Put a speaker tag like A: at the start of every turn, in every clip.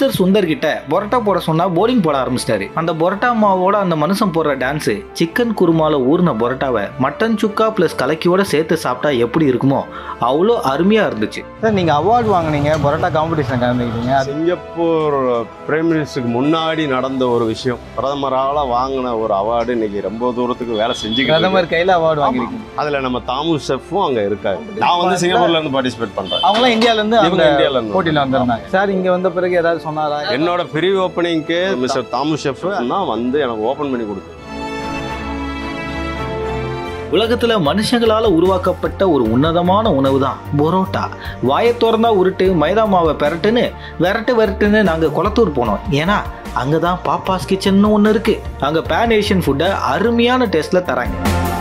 A: Master Sundar கிட்ட பொரோட்டா போட சொன்னா போரிங் போட ஆரம்பிச்சிட்டாரு அந்த பொரோட்டா மாவோட அந்த மனுஷன் போடுற டான்ஸ் சிக்கன் குருமால ஊறின பொரோட்டாவை மட்டன் சுக்கா பிளஸ் கலக்கியோட சேர்த்து சாப்பிட்டா எப்படி இருக்குமோ அவ்வளோ அருமையா இருந்துச்சு
B: சார் நீங்கள் அவார்டு வாங்குனீங்க பரோட்டா காம்படிஷன் கலந்துக்கிட்டீங்க அது
C: சிங்கப்பூர் பிரைம் மினிஸ்டருக்கு முன்னாடி நடந்த ஒரு விஷயம் பிரதமரால வாங்கின ஒரு அவார்டு இன்னைக்கு ரொம்ப தூரத்துக்கு வேலை செஞ்சுக்கிட்டு இருக்கு.
B: பிரதமர் கையில் அவார்டு வாங்கியிருக்கீங்க
C: அதுல நம்ம தாமு ஷெஃப்பும் அங்க இருக்காரு நான் வந்து சிங்கப்பூர்ல இருந்து பார்ட்டிசிபேட் பண்றேன்
B: அவங்களாம் இந்தியாவிலேருந்து
C: இவங்க
B: அந்த
C: இந்தியால இருந்து
B: போட்டியில் வந்திருந்தாங்க சார் இங்கே வந்த பிறகு ஏதாவது சொன்னாரா
C: என்னோட ப்ரீ ஓப்பனிங்க்கு மிஸ்டர் தாமு ஷெஃப் தான் வந்து எனக்கு ஓபன் பண்ணி கொடுத்து
A: உலகத்துல மனுஷங்களால உருவாக்கப்பட்ட ஒரு உன்னதமான உணவு தான் பொரோட்டா வாயை திறந்தா உருட்டு மைதா மாவை பெரட்டுன்னு விரட்டு விரட்டுன்னு நாங்க குளத்தூர் போனோம் ஏன்னா அங்கதான் பாப்பாஸ் கிச்சன் ஒன்று இருக்கு அங்க பேன் ஏஷியன் ஃபுட்டை அருமையான டேஸ்ட்ல தராங்க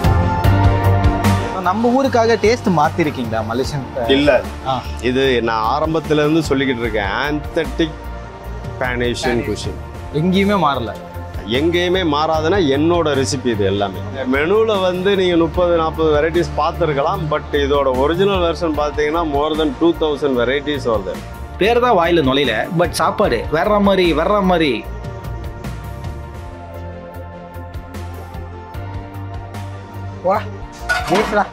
B: நம்ம ஊருக்காக டேஸ்ட் மாற்றிருக்கீங்களா மலேசியன்
C: இல்ல
B: ஆ.
C: இது நான் ஆரம்பத்துல இருந்து சொல்லிக்கிட்டு இருக்கேன் ஆந்தட்டிக் பேனேஷியன் குஷின்
B: எங்கேயுமே மாறல
C: எங்கேயுமே மாறாதுன்னா என்னோட ரெசிபி இது எல்லாமே மெனுவில் வந்து நீங்கள் முப்பது நாற்பது வெரைட்டிஸ் பார்த்துருக்கலாம் பட் இதோட ஒரிஜினல் வெர்ஷன் பார்த்தீங்கன்னா more than two thousand varieties வருது
A: பேர் தான் வாயில நுழையில பட் சாப்பாடு வர்ற மாதிரி வர்ற மாதிரி
B: நைஸ்டா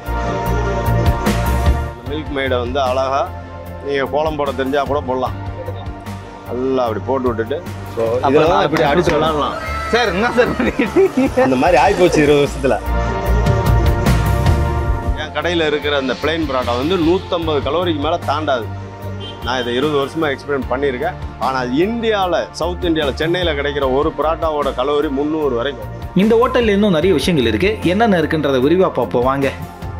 C: மில்க் மெய்டை வந்து அழகா நீங்கள் கோலம் போட தெரிஞ்சா கூட போடலாம் நல்லா அப்படி போட்டு விட்டுட்டு ஸோ இதெல்லாம்
B: நான்
C: இப்படி அடிச்சு விளாடலாம்
B: சார் என்ன சார் பண்ணிட்டு
C: அந்த மாதிரி ஆகிப்போச்சு இருபது வருஷத்துல என் கடையில் இருக்கிற அந்த பிளைன் பரோட்டா வந்து நூற்றம்பது கலோரிக்கு மேலே தாண்டாது நான் இதை இருபது வருஷமா எக்ஸ்பீரியன்ஸ் பண்ணியிருக்கேன் ஆனால் இந்தியாவில் சவுத் இந்தியாவில் சென்னையில் கிடைக்கிற ஒரு பரோட்டாவோட கலோரி முந்நூறு வரைக்கும்
A: இந்த ஹோட்டல்ல இன்னும் நிறைய விஷயங்கள் இருக்கு என்னென்ன இருக்குன்றத விரிவா பார்ப்போம் வாங்க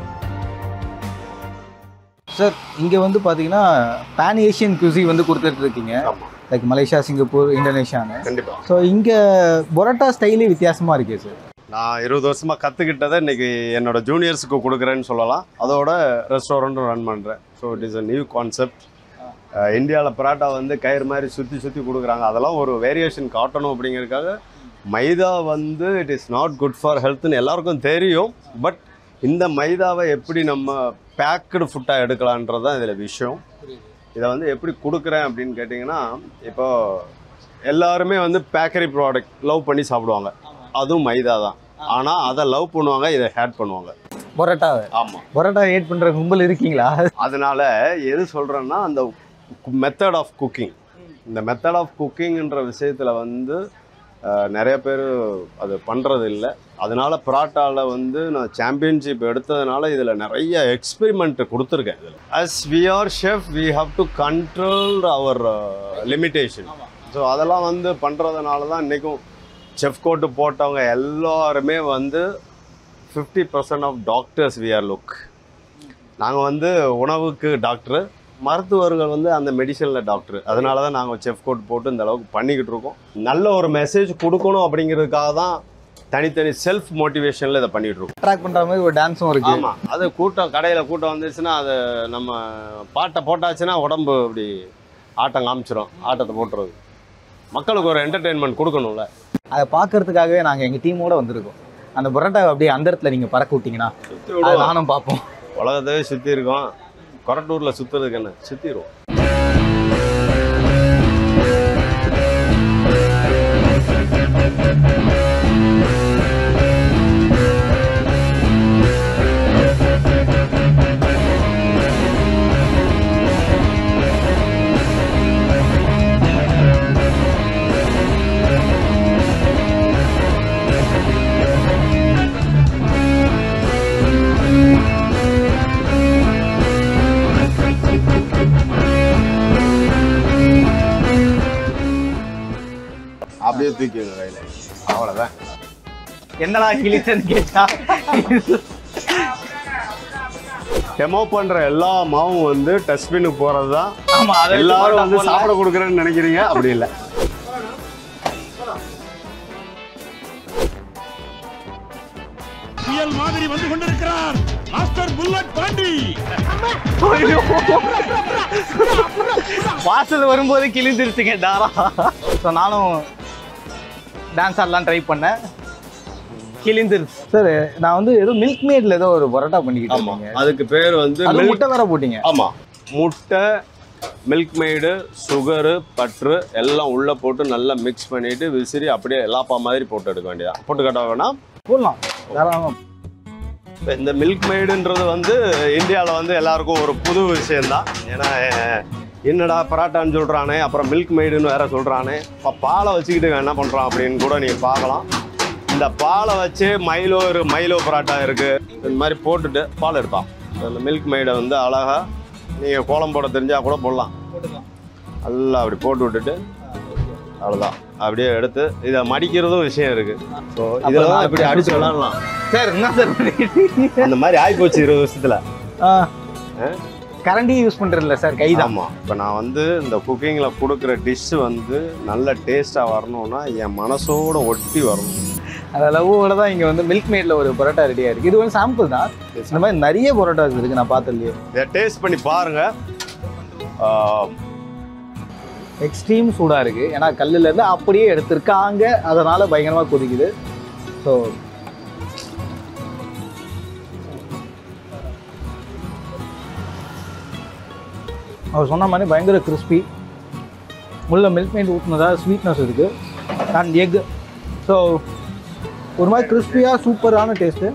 B: சார் இங்கே வந்து பார்த்தீங்கன்னா பேன் ஏஷியன் குசி வந்து கொடுத்துட்டு இருக்கீங்க
C: ஆமாம்
B: லைக் மலேசியா சிங்கப்பூர் இந்தோனேஷியான்னு
C: கண்டிப்பாக
B: ஸோ இங்கே பொரோட்டா ஸ்டைலே வித்தியாசமாக இருக்கே சார்
C: நான் இருபது வருஷமா கற்றுக்கிட்டதை இன்னைக்கு என்னோட ஜூனியர்ஸுக்கு கொடுக்குறேன்னு சொல்லலாம் அதோட ரெஸ்டாரண்ட்டும் ரன் பண்ணுறேன் so it is a new concept இந்தியாவில் பரோட்டா வந்து கயிறு மாதிரி சுற்றி சுற்றி கொடுக்குறாங்க அதெல்லாம் ஒரு வேரியேஷன் காட்டணும் அப்படிங்கிறதுக்காக மைதா வந்து it is not good for ஹெல்த்னு எல்லாருக்கும் தெரியும் பட் இந்த மைதாவை எப்படி நம்ம பேக்கடு ஃபுட்டாக எடுக்கலான்றது தான் இதில் விஷயம் இதை வந்து எப்படி கொடுக்குறேன் அப்படின்னு கேட்டிங்கன்னா இப்போ எல்லாருமே வந்து பேக்கரி ப்ராடக்ட் லவ் பண்ணி சாப்பிடுவாங்க அதுவும் மைதா தான் ஆனால் அதை லவ் பண்ணுவாங்க இதை ஹேட் பண்ணுவாங்க
B: பொரோட்டாவை
C: ஆமாம்
B: பொரோட்டா ஏட் பண்ணுற கும்பல் இருக்கீங்களா
C: அதனால எது சொல்கிறேன்னா அந்த மெத்தட் ஆஃப் குக்கிங் இந்த மெத்தட் ஆஃப் குக்கிங்ன்ற விஷயத்தில் வந்து அஹ், நிறைய பேர் அது பண்ணுறது இல்லை அதனால பராட்டாவில் வந்து நான் சாம்பியன்ஷிப் எடுத்ததுனால இதில் நிறைய எக்ஸ்பெரிமெண்ட் கொடுத்துருக்கேன் இதில் as we are chef we have to control our limitation so அதெல்லாம் வந்து பண்ணுறதுனால தான் இன்றைக்கும் செஃப் கோட்டு போட்டவங்க எல்லாருமே வந்து fifty percent of doctors we are look நாங்கள் வந்து உணவுக்கு டாக்டர் மருத்துவர்கள் வந்து அந்த மெடிசனில் டாக்டர் அதனால தான் நாங்கள் செஃப் கோட் போட்டு இந்த அளவுக்கு பண்ணிக்கிட்டு இருக்கோம் நல்ல ஒரு மெசேஜ் கொடுக்கணும் அப்படிங்கிறதுக்காக தான் தனித்தனி செல்ஃப் மோட்டிவேஷனில் இதை பண்ணிகிட்டு இருக்கோம்
B: அட்ராக்ட் பண்ணுற மாதிரி ஒரு டான்ஸும் இருக்கு
C: ஆமாம் அது கூட்டம் கடையில் கூட்டம் வந்துச்சுன்னா அது நம்ம பாட்டை போட்டாச்சுன்னா உடம்பு இப்படி ஆட்டம் காமிச்சிரும் ஆட்டத்தை போட்டுறது மக்களுக்கு ஒரு என்டர்டெயின்மெண்ட் கொடுக்கணும்ல
B: அதை பார்க்கறதுக்காகவே நாங்கள் எங்கள் டீமோட வந்திருக்கோம் அந்த பொரோட்டாவை அப்படியே அந்த இடத்துல நீங்கள் பறக்க விட்டீங்கன்னா அதை நானும் பார்ப்போம்
C: உலகத்தையே சுற்றி இருக்கோம் கொரட்டூரில் சுற்றுறதுக்கு என்ன சுற்றிடுவோம் அப்படியே தூக்கிடுங்க கையில் அவ்வளோதான்
B: என்னடா கிழிச்சன்னு கேட்டா
C: டெமோ பண்ற எல்லா மாவும் வந்து டஸ்ட்பினுக்கு போறது தான்
B: ஆமா அதை வச்சு
C: எல்லாரும்
B: பரோட்டா
C: வந்து
B: போடலாம்.
C: சாப்பிட கொடுக்குறேன்னு நினைக்கிறீங்க அப்படி இல்லை
D: புயல் மாதிரி வந்து கொண்டிருக்கிறார் மாஸ்டர் புல்லட் பாண்டி
B: வாசல் வரும்போது கிழிந்துருச்சுங்க டாரா ஸோ நானும் டான்ஸ் ஆடலாம் ட்ரை பண்ணேன் கிழிந்துருச்சு சார் நான் வந்து ஏதோ மில்க் மேட்ல ஏதோ ஒரு பரோட்டா பண்ணிக்கிட்டு
C: ஆமா
B: இருக்கீங்க
C: அதுக்கு பேர் வந்து
B: அது
C: milk-
B: முட்டை வேற போட்டீங்க
C: ஆமா முட்டை மில்க் மெய்டு சுகரு பட்ரு எல்லாம் உள்ளே போட்டு நல்லா மிக்ஸ் பண்ணிட்டு விசிறி அப்படியே எல்லாப்பா மாதிரி போட்டு எடுக்க வேண்டியதான் போட்டு கட்ட வேணாம்
B: போடலாம் தாராளமாக
C: இப்ப இந்த மில்க் மெய்டுன்றது வந்து இந்தியாவில் வந்து எல்லாருக்கும் ஒரு புது விஷயம்தான் ஏன்னா அஹ், என்னடா பராட்டான்னு சொல்கிறானே அப்புறம் மில்க் மெய்டுன்னு வேற சொல்கிறானே இப்போ பாலை வச்சுக்கிட்டு இவன் என்ன பண்ணுறான் அப்படின்னு கூட நீங்கள் பார்க்கலாம் இந்த பாலை வச்சு மைலோ இரு மைலோ பராட்டா இருக்குது இந்த மாதிரி போட்டுட்டு பால் எடுப்பான் அந்த மில்க் மெய்டை வந்து அழகாக நீங்கள் கோலம் போட தெரிஞ்சால் கூட போடலாம் நல்லா அப்படி போட்டு விட்டுட்டு அவ்வளோதான் அப்படியே எடுத்து இதை மடிக்கிறதும் விஷயம் இருக்குது ஸோ இதில் தான் இப்படி அடிச்சு விளாட்லாம்
B: சார் என்ன சார் பண்ணிட்டு
C: அந்த மாதிரி ஆகிப்போச்சு இருபது வருஷத்தில்
B: கரண்டி யூஸ் பண்ணுறதில்ல சார் கைதான்
C: ஆமாம் இப்போ நான் வந்து இந்த குக்கிங்கில் கொடுக்குற டிஷ்ஷு வந்து நல்ல டேஸ்ட்டாக வரணும்னா என் மனசோட ஒட்டி வரணும்
B: அந்த லவ்வோட தான் இங்கே வந்து மில்க் மேடில் ஒரு பரோட்டா ரெடியாக இருக்குது இது வந்து சாம்பிள் தான் இந்த மாதிரி நிறைய பரோட்டாஸ் இருக்குது நான் பார்த்ததுலையே
C: இதை டேஸ்ட் பண்ணி பாருங்க ஆஹ்,
B: எக்ஸ்ட்ரீம் சூடாக இருக்குது ஏன்னா கல்லுல இருந்து அப்படியே எடுத்திருக்காங்க அதனால் பயங்கரமாக கொதிக்குது ஸோ அவர் சொன்ன மாதிரி பயங்கர கிறிஸ்பி உள்ள மில்க் மேட் ஊற்றினதா ஸ்வீட்னஸ் இருக்குது அண்ட் எக் ஸோ ஒரு மாதிரி கிறிஸ்பியாக சூப்பரான டேஸ்ட்டு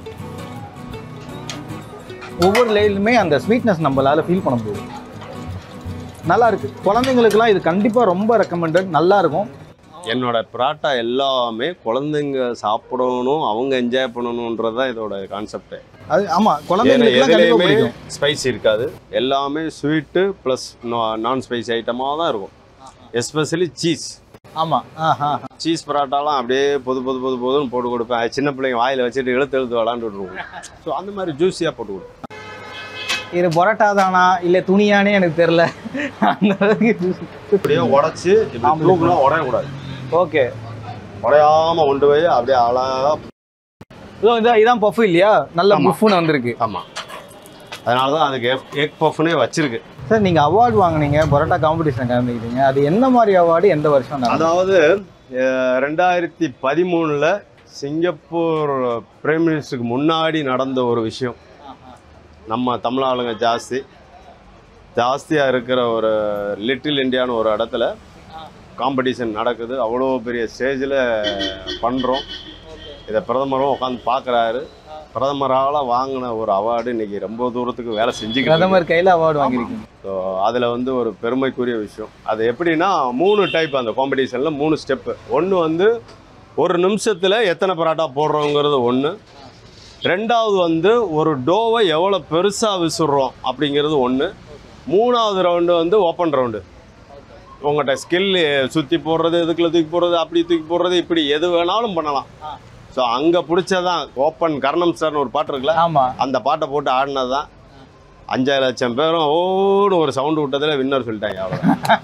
B: ஒவ்வொரு லேயிலுமே அந்த ஸ்வீட்னஸ் நம்மளால் ஃபீல் பண்ண முடியும் நல்லா இருக்கு குழந்தைங்களுக்குலாம் இது கண்டிப்பாக ரொம்ப ரெக்கமெண்டட் நல்லா இருக்கும்
C: என்னோட பராட்டா எல்லாமே குழந்தைங்க சாப்பிடணும் அவங்க என்ஜாய் பண்ணணுன்றது தான் இதோட கான்செப்டே
B: அது ஆமாம்
C: ஏன்னா
B: குழந்தைங்களுக்குலாம் கண்டிப்பாக
C: எதுலேயுமே
B: பிடிக்கும்
C: ஸ்பைசி இருக்காது எல்லாமே ஸ்வீட்டு ப்ளஸ் நான் ஸ்பைசி ஐட்டமாக தான் இருக்கும் எஸ்பெஷலி சீஸ்
B: ஆமாம் ஆஹா
C: சீஸ் பரோட்டாலாம் அப்படியே பொது பொது பொது பொதுன்னு போட்டு கொடுப்பேன் அது சின்ன பிள்ளைங்க வாயில் வச்சுட்டு இழுத்து இழுத்து விளாண்டு விட்ருவோம் ஸோ அந்த மாதிரி ஜூஸியாக போட்டு கொடுப்பேன்
B: இது பரோட்டா தானா இல்லை துணியானே எனக்கு தெரில அந்த அளவுக்கு
C: அப்படியே உடச்சி இப்படி
B: ஆம்பளை
C: தூக்குனா உடையக்கூடாது
B: ஓகே
C: உடையாம கொண்டு போய் அப்படியே அழகா
B: இதோ இதான் இதான் பஃப் இல்லையா நல்ல
C: ஆமா.
B: புஃப்னு வந்திருக்கு
C: ஆமாம் அதனால தான் அதுக்கு எக் பஃப்னே வச்சிருக்கு
B: சார் நீங்கள் அவார்டு வாங்குனீங்க பரோட்டா காம்படிஷன் கலந்துக்கிட்டீங்க அது என்ன மாதிரி அவார்டு எந்த வருஷம் நடந்தது?
C: அதாவது அஹ், ரெண்டாயிரத்தி பதிமூணில் சிங்கப்பூர் பிரைம் மினிஸ்டருக்கு முன்னாடி நடந்த ஒரு விஷயம் நம்ம தமிழ் ஆளுங்க ஜாஸ்தி ஜாஸ்தியாக இருக்கிற ஒரு லிட்டில் இந்தியான்னு ஒரு இடத்துல காம்படிஷன் நடக்குது அவ்வளோ பெரிய ஸ்டேஜில் பண்ணுறோம் இதை பிரதமரும் உட்காந்து பார்க்குறாரு பிரதமரால் வாங்கின ஒரு அவார்டு இன்னைக்கு ரொம்ப தூரத்துக்கு வேலை செஞ்சுக்கிட்டு இருக்கு.
B: பிரதமர் கையில் அவார்டு வாங்கியிருக்கீங்க
C: ஸோ அதில் வந்து ஒரு பெருமைக்குரிய விஷயம் அது எப்படின்னா மூணு டைப் அந்த காம்படிஷனில் மூணு ஸ்டெப்பு ஒன்று வந்து ஒரு நிமிஷத்தில் எத்தனை பரோட்டா போடுறோங்கிறது ஒன்று ரெண்டாவது வந்து ஒரு டோவை எவ்வளோ பெருசாக விசுடுறோம் அப்படிங்கிறது ஒன்று மூணாவது ரவுண்டு வந்து ஓப்பன் ரவுண்டு உங்கள்கிட்ட ஸ்கில் சுற்றி போடுறது இதுக்குள்ள தூக்கி போடுறது அப்படி தூக்கி போடுறது இப்படி எது வேணாலும் பண்ணலாம் ஸோ அங்கே பிடிச்சதான் ஓப்பன் கர்ணம் சார்னு ஒரு பாட்டு இருக்குல்ல
B: ஆமாம்
C: அந்த பாட்டை போட்டு ஆடினது தான் அஞ்சாயிரம் லட்சம் பேரும் ஓடு ஒரு சவுண்டு விட்டதில் வின்னர் சொல்லிட்டாங்க அவ்வளோ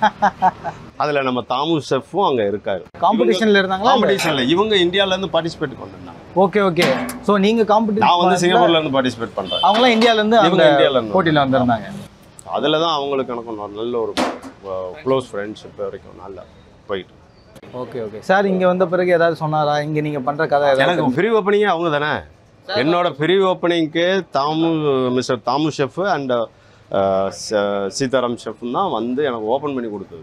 C: அதில் நம்ம தாமு ஷெஃப்பும் அங்கே இருக்காரு
B: காம்படிஷனில் இருந்தாங்களா
C: காம்படிஷனில் இவங்க இந்தியாவிலேருந்து பார்ட்டிசிபேட் பண்ணிருந்தாங்க
B: ஓகே ஓகே ஸோ நீங்கள் காம்படிஷன்
C: நான் வந்து சிங்கப்பூர்லேருந்து பார்ட்டிசிபேட் பண்ணுறேன்
B: அவங்களாம் இந்தியாவிலேருந்து
C: இவங்க
B: அந்த
C: இந்தியால இருந்து
B: போட்டியில் வந்திருந்தாங்க
C: அதில் தான் அவங்களுக்கு எனக்கும் ஒரு நல்ல ஒரு க்ளோஸ் ஃப்ரெண்ட்ஷிப் வரைக்கும் நல்லா போயிட்டு
B: ஓகே ஓகே சார் இங்கே வந்த பிறகு ஏதாவது சொன்னாரா இங்கே நீங்கள் பண்ணுற கதை ஏதாவது
C: எனக்கு ஃப்ரீ ஓப்பனிங்கே அவங்க தானே என்னோட ஃப்ரீ ஓப்பனிங்க்கு Damu Mister Damu chef and Seetharam chef தான் வந்து எனக்கு ஓப்பன் பண்ணி கொடுத்தது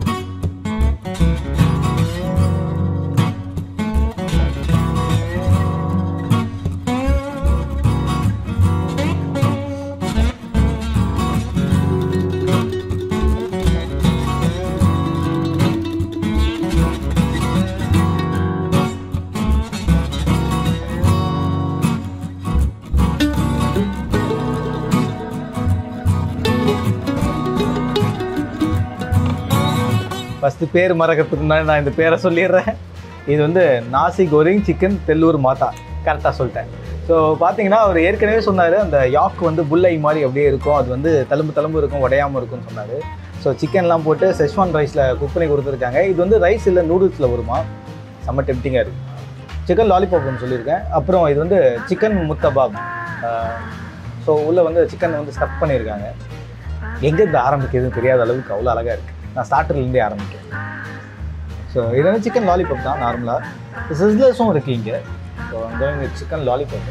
B: ஃபஸ்ட்டு பேர் மறக்கிறதுக்கு முன்னாடி நான் இந்த பேரை சொல்லிடுறேன் இது வந்து நாசி கோரிங் சிக்கன் தெல்லூர் மாதா கரெக்டாக சொல்லிட்டேன் ஸோ பார்த்தீங்கன்னா அவர் ஏற்கனவே சொன்னார் அந்த யாக் வந்து புல்லை மாதிரி அப்படியே இருக்கும் அது வந்து தழும்பு தழும்பு இருக்கும் உடையாமல் இருக்கும்னு சொன்னார் ஸோ சிக்கன்லாம் போட்டு செஷ்வான் ரைஸில் குக் பண்ணி கொடுத்துருக்காங்க இது வந்து ரைஸ் இல்லை நூடுல்ஸில் வருமா செம்ம டெம்டிங்காக இருக்குது சிக்கன் லாலிபாப்னு சொல்லியிருக்கேன் அப்புறம் இது வந்து சிக்கன் முத்தபாப் ஸோ உள்ளே வந்து சிக்கன் வந்து ஸ்டஃப் பண்ணியிருக்காங்க எங்கேருந்து ஆரம்பிக்கிறதுன்னு தெரியாத அளவுக்கு அவ்வளோ அழகாக இருக்குது நான் ஸ்டார்டர்லேருந்தே ஆரம்பிக்கிறேன் ஸோ இது வந்து சிக்கன் லாலிபாப் தான் நார்மலாக சிஸ்லர்ஸும் இருக்குது இங்கே ஸோ அந்த சிக்கன் லாலிபாப்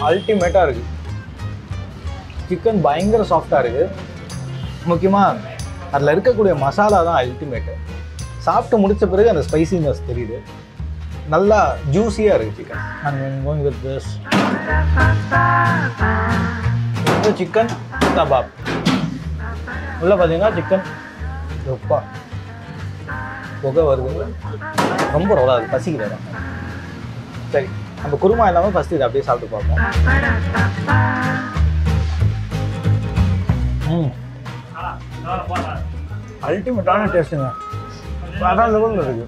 B: அல்டிமேட்டாக இருக்குது சிக்கன் பயங்கர சாஃப்டாக இருக்குது முக்கியமாக அதில் இருக்கக்கூடிய மசாலா தான் அல்டிமேட்டு சாப்பிட்டு முடிச்ச பிறகு அந்த ஸ்பைசினஸ் தெரியுது நல்லா ஜூஸியாக இருக்குது chicken and going with this இது சிக்கன் கபாப் உள்ள பார்த்தீங்கன்னா சிக்கன் எப்பா புகை வருது ரொம்ப ரோலாது பசிக்குது அதான். சரி நம்ம குருமா இல்லாமல் ஃபஸ்ட்டு இதை அப்படியே சாப்பிட்டு பார்ப்போம் ம் அல்டிமேட்டான டேஸ்ட்டுங்க வேற லெவலில் இருக்கு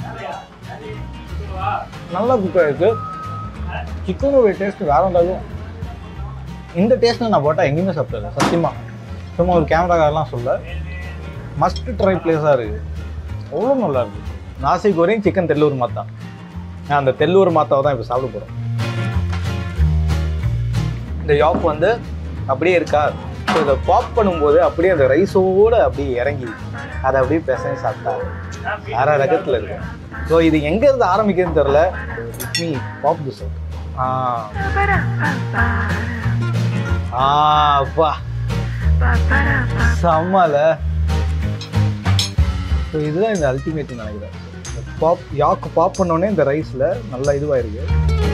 B: நல்லா குக் ஆயிருக்கு சிக்கனுடைய டேஸ்ட் வேற லெவல் இந்த டேஸ்ட்டில் நான் போட்டால் எங்கேயுமே சாப்பிட்டது சத்தியமாக சும்மா ஒரு கேமராக்காரெலாம் சொல்ல மஸ்ட் ட்ரை பிளேஸாக இருக்குது அவ்வளோ நல்லா இருக்கு நாசிக் வரையும் சிக்கன் தெல்லூர் மாத்தா நான் அந்த தெல்லூர் மாத்தாவை தான் இப்போ சாப்பிட போகிறோம் இந்த யாப் வந்து அப்படியே இருக்கா ஸோ இதை பாப் பண்ணும்போது அப்படியே அந்த ரைஸோடு அப்படியே இறங்கி அதை அப்படியே பிசைஞ்சு சாப்பிட்டா வேற ரகத்தில் இருக்கு ஸோ இது எங்கேருந்து ஆரம்பிக்குதுன்னு தெரில மீ பாப் திஸ் ஆ ஆ அப்பா செம்மல ஸோ இதுதான் இந்த அல்டிமேட் நினைக்கிறேன் பாப் யாக்கு பாப் பண்ணோடனே இந்த ரைஸில் நல்லா இதுவாயிருக்கு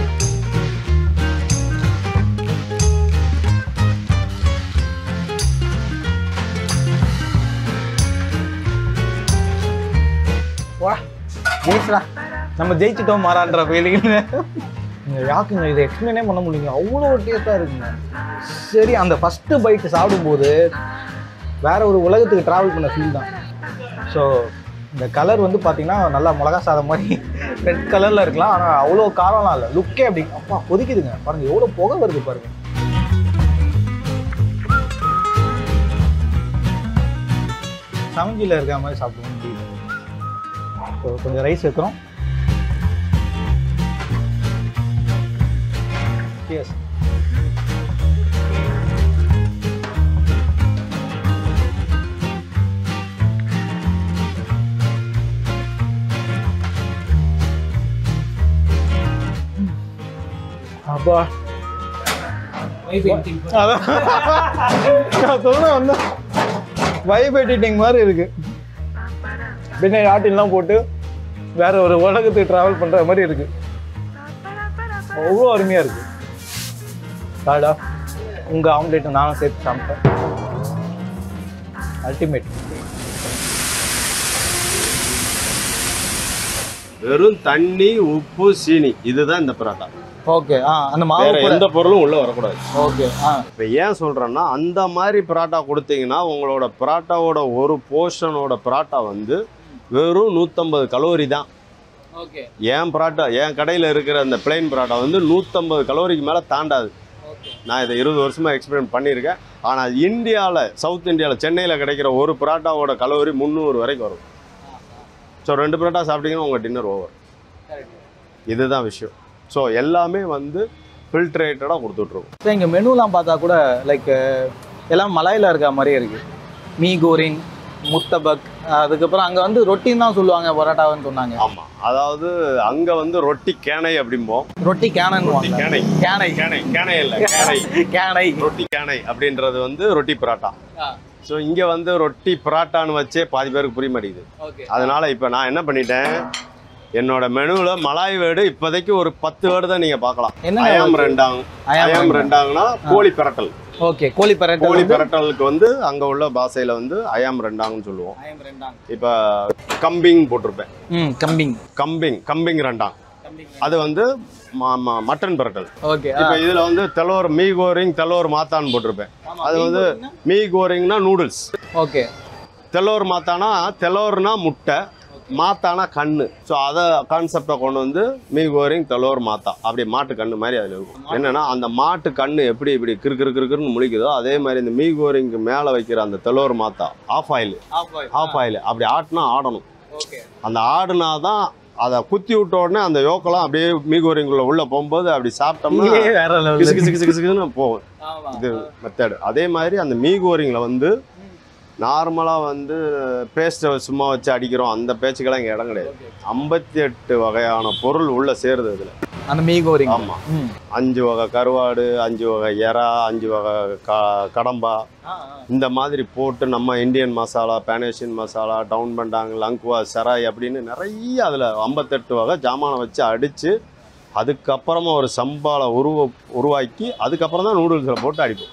B: வா ஜெயிச்சுடா நம்ம ஜெயிச்சிட்டோம் மாறான்ற ஃபீலிங்னு இந்த யாக்குங்க இதை எக்ஸ்பிளைனே பண்ண முடியுங்க அவ்வளோ டேஸ்ட்டாக இருக்குங்க சரி அந்த ஃபஸ்ட்டு பைட்டு சாப்பிடும்போது வேற ஒரு உலகத்துக்கு ட்ராவல் பண்ண ஃபீல் தான் ஸோ இந்த கலர் வந்து பார்த்தீங்கன்னா நல்லா மிளகா சாதம் மாதிரி ரெட் கலரில் இருக்கலாம் ஆனால் அவ்வளோ காரம்லாம் இல்லை லுக்கே அப்படி அப்பா கொதிக்குதுங்க பாருங்க எவ்வளோ புகை வருது பாருங்க சமைஞ்சியில் இருக்க மாதிரி சாப்பிடுவோம் முடியுது ஸோ கொஞ்சம் ரைஸ் வைக்கிறோம் எஸ் அப்பா அதான் நான் சொன்ன வந்து வைப் எடிட்டிங் மாதிரி இருக்கு பின்னாடி ஆட்டின்லாம் போட்டு வேற ஒரு உலகத்துக்கு டிராவல் பண்ற மாதிரி இருக்கு அவ்வளோ அருமையா இருக்கு காடா உங்க ஆம்லேட்டை நானும் சேர்த்து சாப்பிட்டேன் அல்டிமேட்
C: வெறும் தண்ணி உப்பு சீனி இதுதான் இந்த பரோட்டா
B: ஓகே ஆ அந்த மாவு
C: வேற
B: கூட
C: எந்த பொருளும் உள்ள வரக்கூடாது
B: ஓகே ஆ
C: இப்போ ஏன் சொல்றேன்னா அந்த மாதிரி பரோட்டா கொடுத்தீங்கன்னா உங்களோட பரோட்டாவோட ஒரு போர்ஷனோட பரோட்டா வந்து வெறும் நூற்றம்பது கலோரி தான்
B: ஓகே
C: என் பரோட்டா என் கடையில் இருக்கிற அந்த பிளைன் பரோட்டா வந்து நூற்றம்பது கலோரிக்கு மேலே தாண்டாது
B: ஓகே
C: நான் இதை இருபது வருஷமாக எக்ஸ்பீரியன்ஸ் பண்ணியிருக்கேன் ஆனால் இந்தியாவில் சவுத் இந்தியாவில் சென்னையில் கிடைக்கிற ஒரு பரோட்டாவோட கலோரி முந்நூறு வரைக்கும் வரும் ஸோ ரெண்டு பரோட்டா சாப்பிட்டீங்கன்னா உங்கள் டின்னர் ஓவர் இதுதான் விஷயம் ஸோ எல்லாமே வந்து ஃபில்ட்ரேட்டடாக கொடுத்துட்ருக்கோம்
B: ஸோ இங்கே மெனுலாம் பார்த்தா கூட லைக் எல்லாம் மலாயில் இருக்க மாதிரியே இருக்கு மீ கோரிங் முத்தபக் அதுக்கப்புறம் அங்கே வந்து ரொட்டின்னு தான் சொல்லுவாங்க பரோட்டான்னு சொன்னாங்க
C: ஆமாம் அதாவது அங்கே வந்து ரொட்டி கேனை அப்படிம்போம்
B: ரொட்டி கேனன்
C: ரொட்டி கேனை
B: கேனை
C: கேனை கேனை இல்லை கேனை
B: கேனை
C: ரொட்டி கேனை அப்படின்றது வந்து ரொட்டி பரோட்டா ஸோ இங்கே வந்து ரொட்டி பரோட்டான்னு வச்சே பாதி பேருக்கு புரிய மாட்டேங்குது
B: ஓகே
C: அதனால இப்போ நான் என்ன பண்ணிட்டேன் என்னோட மெனுவில் மலாய் வேர்டு இப்போதைக்கு ஒரு பத்து வேர்டு தான் நீங்கள் பார்க்கலாம்
B: என்ன
C: அயம் ரெண்டாங் அயம் ரெண்டாங்கன்னா கோழி பிரட்டல்
B: ஓகே கோழி பரோட்டா
C: கோழி பிரட்டலுக்கு வந்து அங்கே உள்ள பாஷையில் வந்து அயம் ரெண்டாங்கன்னு சொல்லுவோம் இப்போ கம்பிங் போட்டிருப்பேன்
B: ம் கம்பிங்
C: கம்பிங் கம்பிங் ரெண்டாங் அது வந்து ம- ம- மட்டன் பிரட்டல்
B: ஓகே
C: இப்போ இதில் வந்து தெலோர் மீ கோரிங் தெலோர் மாத்தான்னு போட்டிருப்பேன் அது வந்து மீ கோரிங்னா நூடுல்ஸ்
B: ஓகே
C: தெலோர் மாத்தானா தெலோர்னா முட்டை மாத்தானா கண்ணு ஸோ அதை கான்செப்டை கொண்டு வந்து மீ கோரிங் தெலோர் மாத்தா அப்படி மாட்டு கண்ணு மாதிரி அதில் இருக்கும் என்னன்னா அந்த மாட்டு கண்ணு எப்படி இப்படி கிறு கிறு கிறுன்னு முழிக்குதோ அதே மாதிரி இந்த மீ கோரிங்க்கு மேலே வைக்கிற அந்த தெலோர் மாத்தா ஆஃப் ஆயில் ஆஃப் ஆயில் அப்படி ஆட்டினா ஆடணும்
B: ஓகே
C: அந்த ஆடுனா தான் அதை குத்தி விட்ட உடனே அந்த யோக்கெல்லாம் அப்படியே மீ கோரிங்குள்ள உள்ள போகும்போது அப்படி சாப்பிட்டோம்னா
B: வேற
C: கிசு
B: லெவல்
C: கிசு கிசு கிசுன்னு போகும் இது மெத்தடு அதே மாதிரி அந்த மீ கோரிங்கில் வந்து நார்மலாக வந்து பேஸ்ட்டை சும்மா வச்சு அடிக்கிறோம் அந்த பேச்சுக்கெல்லாம் இங்கே இடம் கிடையாது ஐம்பத்தி எட்டு வகையான பொருள் உள்ளே சேருது இதில்
B: அந்த மீகோரிங்
C: ஆமா
B: ம்
C: அஞ்சு வகை கருவாடு அஞ்சு வகை எறா அஞ்சு வகை க கடம்பா இந்த மாதிரி போட்டு நம்ம இந்தியன் மசாலா பேனேஷியன் மசாலா டவுன் பண்டாங் லங்குவா செராய் அப்படின்னு நிறைய அதில் ஐம்பத்தெட்டு வகை ஜாமானை வச்சு அடித்து அதுக்கப்புறமா ஒரு சம்பாலை உருவ உருவாக்கி அதுக்கப்புறம் தான் நூடுல்ஸில் போட்டு அடிப்போம்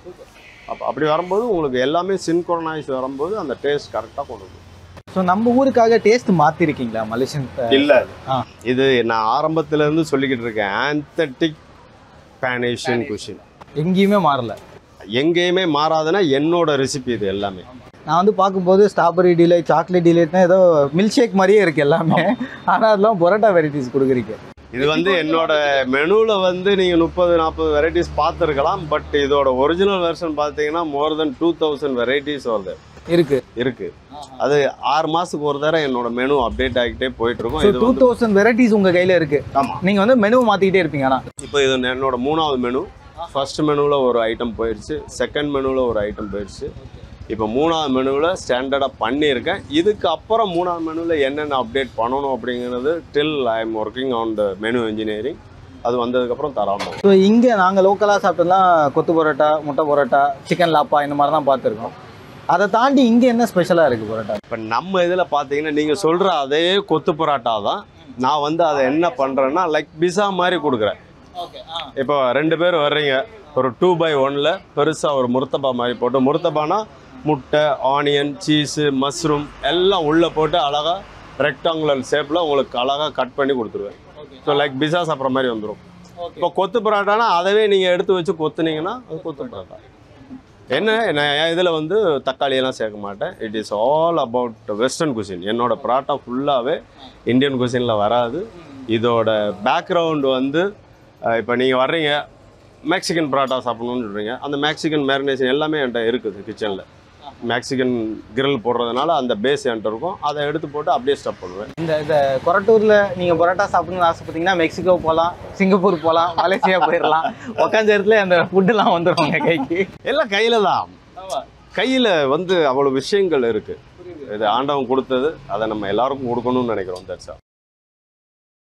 C: அப்போ அப்படி வரும்போது உங்களுக்கு எல்லாமே சின்க்ரோனைஸ் வரும்போது அந்த டேஸ்ட் கரெக்டாக கொண்டு வரும்
B: ஸோ நம்ம ஊருக்காக டேஸ்ட் மாற்றிருக்கீங்களா மலேசியன்
C: இல்லை
B: ஆ.
C: இது நான் ஆரம்பத்துல இருந்து சொல்லிக்கிட்டு இருக்கேன் ஆந்தட்டிக் பேனேஷியன் குஷின்
B: எங்கேயுமே மாறல
C: எங்கேயுமே மாறாதுன்னா என்னோட ரெசிபி இது எல்லாமே
B: நான் வந்து பார்க்கும்போது ஸ்ட்ராபெரி டிலைட் சாக்லேட் டிலைட்னா ஏதோ மில்க் ஷேக் மாதிரியே இருக்குது எல்லாமே ஆனால் அதெல்லாம் பொரோட்டா வெரைட்டிஸ் கொடுக்குறீங்க
C: இது வந்து என்னோட மெனுவில் வந்து நீங்கள் முப்பது நாற்பது வெரைட்டிஸ் பார்த்துருக்கலாம் பட் இதோட ஒரிஜினல் வெர்ஷன் பார்த்தீங்கன்னா more than two thousand varieties வருது
B: இருக்கு
C: இருக்கு அது ஆறு மாதத்துக்கு ஒரு தடவை என்னோட மெனு அப்டேட் ஆகிட்டே போயிட்டு இருக்கும்
B: ஸோ
C: இது
B: டூ
C: வந்து
B: தௌசண்ட் வெரைட்டிஸ் உங்கள் கையில் இருக்கு
C: ஆமாம்
B: நீங்கள் வந்து மெனு மாற்றிக்கிட்டே இருப்பீங்க ஆனால்
C: இப்போ இது என்னோட மூணாவது மெனு ஃபர்ஸ்ட் மெனுவில் ஒரு ஐட்டம் போயிடுச்சு செகண்ட் மெனுவில் ஒரு ஐட்டம் போயிடுச்சு இப்போ மூணாவது மெனுவில் ஸ்டாண்டர்டாக பண்ணியிருக்கேன் இதுக்கு அப்புறம் மூணாவது மெனுவில் என்னென்ன அப்டேட் பண்ணணும் அப்படிங்கிறது till I am working on the menu engineering அது வந்ததுக்கப்புறம் தராமல்
B: ஸோ இங்கே நாங்கள் லோக்கலாக சாப்பிட்டதுலாம் கொத்து பரோட்டா முட்டை பரோட்டா சிக்கன் லாப்பா இந்த மாதிரி தான் பார்த்துருக்கோம் அதை தாண்டி இங்கே என்ன ஸ்பெஷலாக இருக்குது பரோட்டா
C: இப்போ நம்ம இதில் பார்த்தீங்கன்னா நீங்கள் சொல்கிற அதே கொத்து பரோட்டா தான் நான் வந்து அதை என்ன பண்ணுறேன்னா லைக் பிஸா மாதிரி கொடுக்குறேன் இப்போ ரெண்டு பேர் வர்றீங்க ஒரு டூ பை ஒனில் பெருசாக ஒரு முர்த்தபா மாதிரி போட்டு முர்த்தபானா முட்டை ஆனியன் சீஸு மஷ்ரூம் எல்லாம் உள்ளே போட்டு அழகாக ரெக்டாங்குலர் ஷேப்பில் உங்களுக்கு அழகாக கட் பண்ணி கொடுத்துருவேன் ஸோ லைக் பிஸா சாப்பிட்ற மாதிரி வந்துடும் இப்போ கொத்து பரோட்டானா அதவே நீங்கள் எடுத்து வச்சு கொத்துனீங்கன்னா அது கொத்து பரோட்டா என்ன நான் என் இதில் வந்து தக்காளி எல்லாம் சேர்க்க மாட்டேன் it is all about western cuisine என்னோட பரோட்டா ஃபுல்லாகவே இந்தியன் குசினில் வராது இதோட பேக்ரவுண்ட் வந்து இப்போ நீங்கள் வர்றீங்க மெக்சிகன் பரோட்டா சாப்பிடணும்னு சொல்கிறீங்க அந்த மெக்சிகன் மேரினேஷன் எல்லாமே என்கிட்ட இருக்குது கிச்சனில் மெக்சிகன் கிரில் போடுறதுனால அந்த பேஸ் என்கிட்ட இருக்கும் அதை எடுத்து போட்டு அப்படியே ஸ்டப் பண்ணுவேன்
B: இந்த இந்த கொரட்டூரில் நீங்கள் பரோட்டா சாப்பிடணும்னு ஆசைப்பட்டீங்கன்னா மெக்சிகோ போகலாம் சிங்கப்பூர் போகலாம் மலேசியா போயிடலாம் உட்காந்த இடத்துல அந்த ஃபுட்டுலாம் வந்துடும் உங்கள் கைக்கு
C: எல்லாம் கையில் தான் கையில் வந்து அவ்வளோ விஷயங்கள் இருக்குது இது ஆண்டவன் கொடுத்தது அதை நம்ம எல்லாருக்கும் கொடுக்கணும்னு நினைக்கிறோம் தட்ஸ்